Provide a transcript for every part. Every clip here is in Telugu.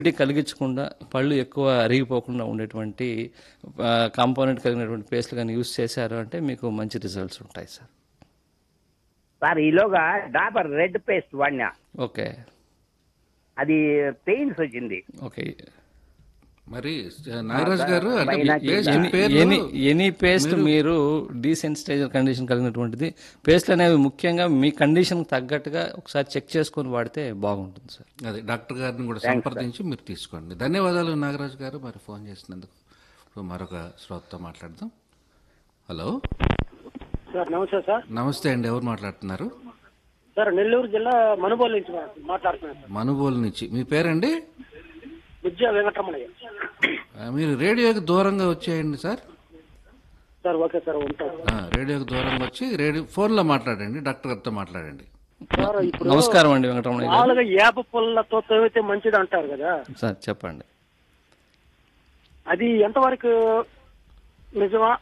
ఒత్తిడి కలిగించకుండా పళ్ళు ఎక్కువ అరిగిపోకుండా ఉండేటువంటి కాంపోనెంట్ కలిగినటువంటి పేస్ట్లు కానీ యూస్ చేశారు అంటే మీకు మంచి రిజల్ట్స్ ఉంటాయి సార్ సార్ ఈలోగా డాబర్ రెడ్ పేస్ట్ వాడినా ఓకే అది పెయిన్స్ వచ్చింది ఓకే మరి నాగరాజ్ గారు అంటే పైన పేస్ట్ కింద. పేర్లు ఎనీ ఎనీ పేస్ట్ మీరు డీసెన్సిటైజర్ కండిషన్ కలిగినటువంటిది పేస్ట్లు అనేవి ముఖ్యంగా మీ కండిషన్ తగ్గట్టుగా ఒకసారి చెక్ చేసుకొని వాడితే బాగుంటుంది సార్ అదే డాక్టర్ గారిని కూడా సంప్రదించి మీరు తీసుకోండి ధన్యవాదాలు నాగరాజ్ గారు మరి ఫోన్ చేసినందుకు ఇప్పుడు మరొక శ్రోతతో మాట్లాడదాం హలో సార్ నమస్తే సార్ నమస్తే అండి ఎవరు మాట్లాడుతున్నారు సార్ నెల్లూరు జిల్లా మనుబోలు నుంచి మా- మాట్లాడుతున్నాను సార్ మనుబోలు నుంచి మీ పేరండి విద్యా వెంకటరమణయ్య ఆ, మీరు రేడియోకి దూరంగా వచ్చేయండి సార్ సార్ ఓకే సార్ ఉంటాను ఆ, రేడియోకి దూరంగా వచ్చి రేడియో ఫోన్లో మాట్లాడండి డాక్టర్ గారితో మాట్లాడండి సార్ ఇప్పుడు నమస్కారం అండి వెంకటరమణ గారు మామూలుగా ఏప పుల్లతో తవ్వితే మంచిది అంటారు కదా సార్ చెప్పండి అది ఎంతవరకు నిజమా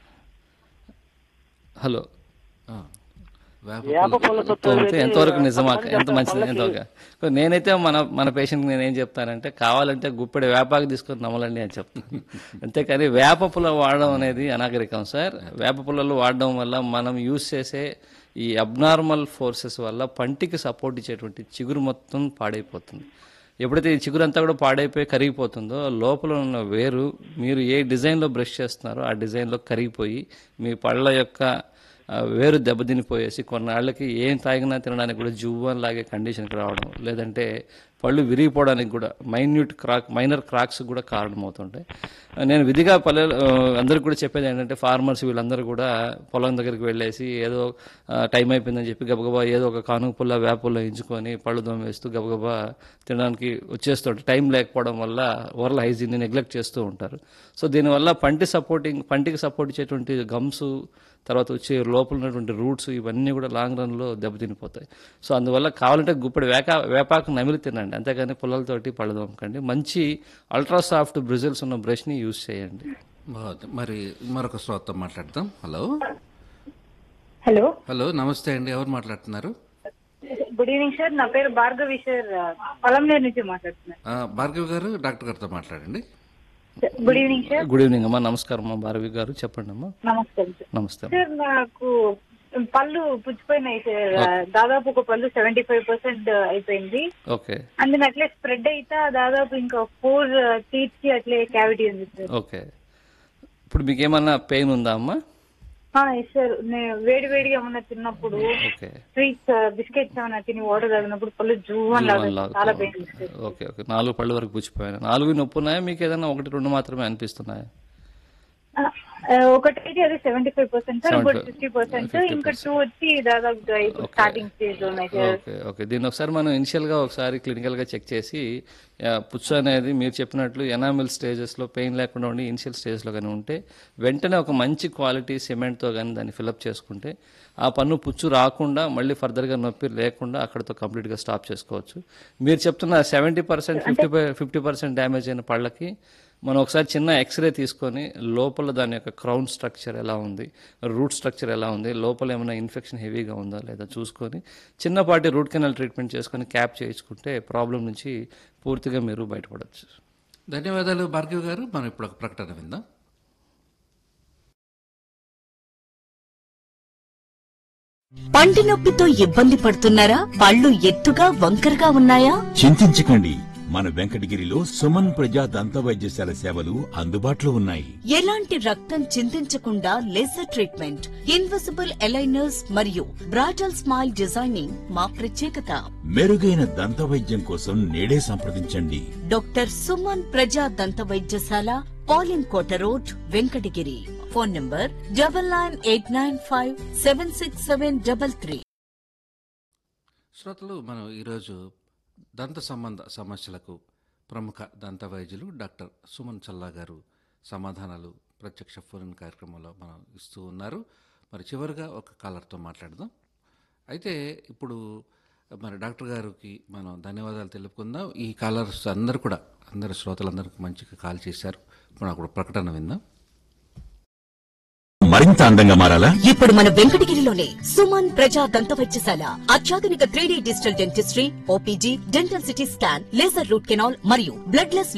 హలో ఆ, వేప ఏప పుల్లతో తోమితే తవ్వితే ఎంతవరకు నిజమా కొంతమంది ఎంత మంచిది వాళ్ళకి ఎంతవరకు నేనైతే మన మన పేషెంట్కి నేను ఏం చెప్తానంటే కావాలంటే గుప్పెడి వేపాకు తీసుకొని నమ్మలండి అని చెప్తాను అంతేకాని వేప పుల్ల వాడడం అనేది అనాగరికం సార్ వేప పుల్లలు వాడడం వల్ల మనం యూస్ చేసే ఈ అబ్నార్మల్ ఫోర్సెస్ వల్ల పంటికి సపోర్ట్ ఇచ్చేటువంటి చిగురు మొత్తం పాడైపోతుంది ఎప్పుడైతే ఈ చిగురు అంతా కూడా పాడైపోయి కరిగిపోతుందో లోపల ఉన్న వేరు మీరు ఏ డిజైన్లో బ్రష్ చేస్తున్నారో ఆ డిజైన్లో కరిగిపోయి మీ పళ్ళ యొక్క ఆ వేరు దెబ్బతినిపోయేసి కొన్నాళ్ళకి ఏం తాగినా తినడానికి కూడా జువ్వన్ లాగే కండిషన్కి రావడం లేదంటే పళ్ళు విరిగిపోవడానికి కూడా మైన్యూట్ క్రాక్ మైనర్ క్రాక్స్ కూడా కారణమవుతుంటాయి ఆ, నేను విధిగా పల్లె అందరికి కూడా చెప్పేది ఏంటంటే ఫార్మర్స్ వీళ్ళందరూ కూడా పొలం దగ్గరికి వెళ్ళేసి ఏదో ఆ, టైం అయిపోయిందని చెప్పి గబగబా ఏదో ఒక కానుక పుల్ల వేపుల్లో ఎంచుకొని పళ్ళు దోమ వేస్తూ గబగబా తినడానికి వచ్చేస్తుంటారు టైం లేకపోవడం వల్ల ఓరల్ హైజీన్ని నెగ్లెక్ట్ చేస్తూ ఉంటారు సో దీనివల్ల పంటి సపోర్టింగ్ పంటికి సపోర్ట్ ఇచ్చేటువంటి గమ్స్ తర్వాత వచ్చే లోపల ఉన్నటువంటి రూట్స్ ఇవన్నీ కూడా లాంగ్ రన్లో దెబ్బతినిపోతాయి సో అందువల్ల కావాలంటే గుప్పడి వేక వేపాకు నమిలి తినండి అంతేగాని పుల్లలతోటి పళ్ళు దోమకండి మంచి అల్ట్రా సాఫ్ట్ బ్రిజిల్స్ ఉన్న బ్రష్ని యూజ్ చేయండి బాగుంది మరి మరొక శ్రోతతో మాట్లాడదాం హలో హలో హలో నమస్తే అండి ఎవరు మాట్లాడుతున్నారు గుడ్ ఈవినింగ్ సార్ నా పేరు భార్గవి సార్ పొలంనేరు నుంచి మాట్లాడుతున్నాను ఆ, భార్గవ్ గారు డాక్టర్ గారితో మాట్లాడండి good evening sir good evening అమ్మా నమస్కారం అమ్మా భారవి గారు చెప్పండి అమ్మా నమస్కారం సార్ నమస్తే అమ్మా. సార్ నాకు పళ్ళు పుచ్చిపోయినాయి సార్ దాదాపు ఒక పళ్ళు సెవెంటీ ఫైవ్ పర్సెంట్ అయిపోయింది ఓకే అందులో అట్లే స్ప్రెడ్ అయితే దాదాపు ఇంకా ఫోర్ టీత్ కి అట్లే క్యావిటీ ఉంది సార్ ఓకే ఇప్పుడు మీకు ఏమన్నా పెయిన్ ఉందా అమ్మా ఎస్ సార్ నేను వేడి వేడిగా ఏమన్నా తిన్నప్పుడు ఓకే స్వీట్స్ బిస్కెట్స్ ఏమన్నా తిని వాటర్ తాగినప్పుడు పళ్ళు జూవన్ లాగా చాలా పెయిన్ సార్ ఓకే ఓకే నాలుగు పళ్ళు వరకు పుచ్చిపోయాను నాలుగు నొప్పి ఉన్నాయా మీకు ఏదైనా ఒకటి రెండు మాత్రమే అనిపిస్తున్నాయా ఆ, ఆ, ఒకటైతే అది సెవెంటీ ఫైవ్ పర్సెంట్ సార్ ఇంకోటి 75, ఫిఫ్టీ పర్సెంట్ ఇంకా టూ వచ్చి దాదాపుగా ఇప్పుడు స్టార్టింగ్ స్టేజ్ లో ఉన్నాయి సార్ ఓకే ఓకే దీన్ని ఒకసారి మనం ఇనిషియల్గా ఒకసారి క్లినికల్గా చెక్ చేసి ఆ, పుచ్చు అనేది మీరు చెప్పినట్లు ఎనామిల్ స్టేజెస్లో పెయిన్ లేకుండా ఉండి ఇనిషియల్ స్టేజ్లో కానీ ఉంటే వెంటనే ఒక మంచి క్వాలిటీ సిమెంట్తో కానీ దాన్ని ఫిలప్ చేసుకుంటే ఆ పన్ను పుచ్చు రాకుండా మళ్ళీ ఫర్దర్గా నొప్పి లేకుండా అక్కడితో కంప్లీట్గా స్టాప్ చేసుకోవచ్చు మీరు చెప్తున్న seventy percent fifty fifty percent damage అయిన పళ్ళకి మనం ఒకసారి చిన్న ఎక్స్రే తీసుకొని లోపల దాని యొక్క క్రౌన్ స్ట్రక్చర్ ఎలా ఉంది రూట్ స్ట్రక్చర్ ఎలా ఉంది లోపల ఏమైనా ఇన్ఫెక్షన్ హెవీగా ఉందా లేదా చూసుకొని చిన్నపాటి రూట్ కెనాల్ ట్రీట్మెంట్ చేసుకొని క్యాప్ చేయించుకుంటే ప్రాబ్లం నుంచి పూర్తిగా మీరు బయటపడవచ్చు ధన్యవాదాలు భార్గవ్ గారు మనం ఇప్పుడు ఒక ప్రకటన విందాం పంటి నొప్పితో ఇబ్బంది పడుతున్నారా పళ్ళు ఎత్తుగా వంకరగా ఉన్నాయా చింతించకండి మన వెంకటగిరిలో సుమన్ ప్రజా దంత వైద్యశాల సేవలు అందుబాటులో ఉన్నాయి ఎలాంటి రక్తం చింతించకుండా లేజర్ ట్రీట్మెంట్ ఇన్విజిబుల్ ఎలైనర్స్ మరియు బ్రాటల్ స్మైల్ డిజైనింగ్ మా ప్రత్యేకత మెరుగైన దంత వైద్యం కోసం నేడే సంప్రదించండి డాక్టర్ సుమన్ ప్రజా దంత వైద్యశాల పాలిన్ కోట road Venkatagiri phone number double nine eight nine five seven six seven double three శ్రోతలు మనం ఈరోజు దంత సంబంధ సమస్యలకు ప్రముఖ దంత వైద్యులు డాక్టర్ సుమన్ చల్లా గారు సమాధానాలు ప్రత్యక్ష ఫోన్ కార్యక్రమంలో మనం ఇస్తూ ఉన్నారు మరి చివరిగా ఒక కాలర్తో మాట్లాడదాం అయితే ఇప్పుడు మరి డాక్టర్ గారికి మనం ధన్యవాదాలు తెలుపుకుందాం ఈ కాలర్స్ అందరూ కూడా అందరు శ్రోతలందరికీ మంచిగా కాల్ చేశారు మనం అప్పుడు ప్రకటన విందాం మరింత అందంగా మారాలా ఇప్పుడు మన వెంకటగిరిలోనే సుమన్ ప్రజా దంత వైద్యశాల అత్యాధునిక three digital dentistry OPG dental CT scan laser root canal మరియు బ్లడ్ లెస్